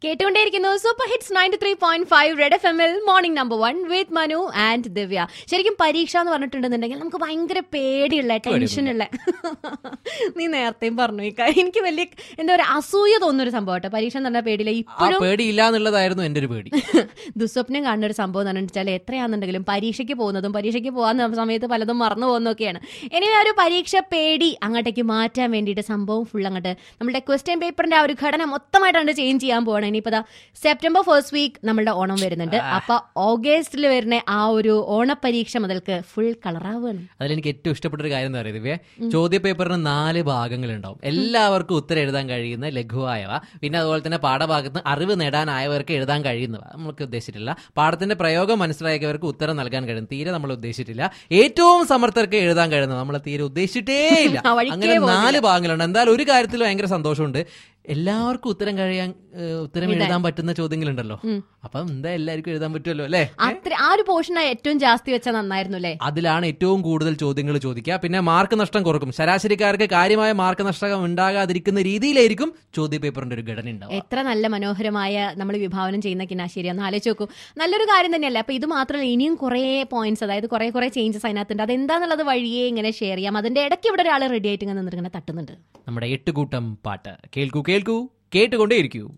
കേട്ടുകൊണ്ടേയിരിക്കുന്നു super hits ninety three point five Red F എമ്മിൽ morning number one with Manu and Divya ശരിക്കും പരീക്ഷ എന്ന് പറഞ്ഞിട്ടുണ്ടെന്നുണ്ടെങ്കിൽ നമുക്ക് ഭയങ്കര പേടിയുള്ള ടെൻഷനുള്ള നീ നേരത്തെയും പറഞ്ഞു ഈ കാര്യം എനിക്ക് വലിയ എന്താ പറയുക അസൂയ തോന്നുന്ന ഒരു സംഭവം കേട്ടോ പരീക്ഷ എന്ന് പറഞ്ഞാൽ പേടിയില്ല ആ ഇപ്പോഴും പേടിയില്ല എന്നുള്ളതായിരുന്നു എന്റെ ഒരു പേടി ദുസ്വപ്നം കാണുന്ന ഒരു സംഭവം എന്ന് വെച്ചാൽ എത്രയാണെന്നുണ്ടെങ്കിലും പരീക്ഷയ്ക്ക് പോകുന്നതും പരീക്ഷയ്ക്ക് പോകാൻ സമയത്ത് പലതും മറന്നു പോകുന്നതൊക്കെയാണ് ഇനി ആ ഒരു പരീക്ഷ പേടി അങ്ങോട്ടേക്ക് മാറ്റാൻ വേണ്ടിയിട്ട് സംഭവം ഫുൾ അങ്ങോട്ട് നമ്മുടെ ക്വസ്റ്റ്യൻ പേപ്പറിന്റെ ആ ഒരു ഘടന മൊത്തമായിട്ടാണ് ചേഞ്ച് ചെയ്യാൻ പോകണം ഇനിയിപ്പോ ദാ സെപ്റ്റംബർ ഫസ്റ്റ് വീക്ക് നമ്മുടെ ഓണം വരുന്നുണ്ട് അപ്പൊ ഓഗസ്റ്റിൽ വരുന്ന ആ ഒരു ഓണപരീക്ഷ മുതൽക്ക് ഫുൾ കളറാവുകയാണ് അതിൽ എനിക്ക് ഏറ്റവും ഇഷ്ടപ്പെട്ട ഒരു കാര്യം എന്ന് പറയുന്നത് ചോദ്യ പേപ്പറിന് നാല് ഭാഗങ്ങളുണ്ടാവും എല്ലാവർക്കും ഉത്തരം എഴുതാൻ കഴിയുന്ന ലഘുവായവ പിന്നെ അതുപോലെ തന്നെ പാഠഭാഗത്ത് അറിവ് നേടാനായവർക്ക് എഴുതാൻ കഴിയുന്നവ നമുക്ക് ഉദ്ദേശിച്ചിട്ടില്ല പാഠത്തിന്റെ പ്രയോഗം മനസ്സിലാക്കിയവർക്ക് ഉത്തരം നൽകാൻ കഴിയും തീരെ നമ്മൾ ഉദ്ദേശിച്ചിട്ടില്ല ഏറ്റവും സമർത്ഥർക്ക് എഴുതാൻ കഴിയുന്നത് നമ്മൾ തീരെ ഉദ്ദേശിച്ചിട്ടേ ഇല്ല ആ വഴിക്കേ അങ്ങനെ പോകുന്നില്ല. നാല് ഭാഗങ്ങളുണ്ട് എന്തായാലും ഒരു കാര്യത്തിൽ ഭയങ്കര സന്തോഷമുണ്ട് എല്ലാവർക്കും ഉത്തരം കഴിയാൻ ഏഹ്, ഉത്തരം എഴുതാൻ പറ്റുന്ന ചോദ്യങ്ങളുണ്ടല്ലോ അപ്പം എന്താ എല്ലാവർക്കും എഴുതാൻ പറ്റുമല്ലോ അല്ലേ അത്ര ആ ഒരു പോർഷൻ ഏറ്റവും ജാസ്തി വെച്ചാൽ നന്നായിരുന്നു അല്ലേ അതിലാണ് ഏറ്റവും കൂടുതൽ ചോദ്യങ്ങൾ ചോദിക്കുക പിന്നെ മാർക്ക് നഷ്ടം കുറക്കും ശരാശരിക്കാർക്ക് കാര്യമായ മാർക്ക് നഷ്ടം ഉണ്ടാകാതിരിക്കുന്ന രീതിയിലായിരിക്കും ചോദ്യ പേപ്പറിന്റെ ഒരു ഘടന ഉണ്ടാവുക എത്ര നല്ല മനോഹരമായ നമ്മൾ വിഭാവനം ചെയ്യുന്ന കിനാശേരി ഒന്ന് ആലോചിച്ച് നോക്കൂ നല്ലൊരു കാര്യം തന്നെയല്ലേ അപ്പൊ ഇത് മാത്രമല്ല ഇനിയും കുറേ പോയിന്റ്സ് അതായത് കുറേ കുറേ ചേഞ്ചസ് അതിനകത്തുണ്ട് അതെന്താന്നുള്ളത് വഴിയേ ഇങ്ങനെ ഷെയർ ചെയ്യാം അതിന്റെ ഇടയ്ക്ക് ഇവിടെ ഒരാൾ റെഡി ആയിട്ട് ഇങ്ങനെ നിന്നിട്ട് ഇങ്ങനെ തട്ടുന്നുണ്ട് നമ്മുടെ എട്ടുകൂട്ടം പാട്ട് കേൾക്കൂ കേൾക്കൂ കേട്ടുകൊണ്ടേയിരിക്കൂ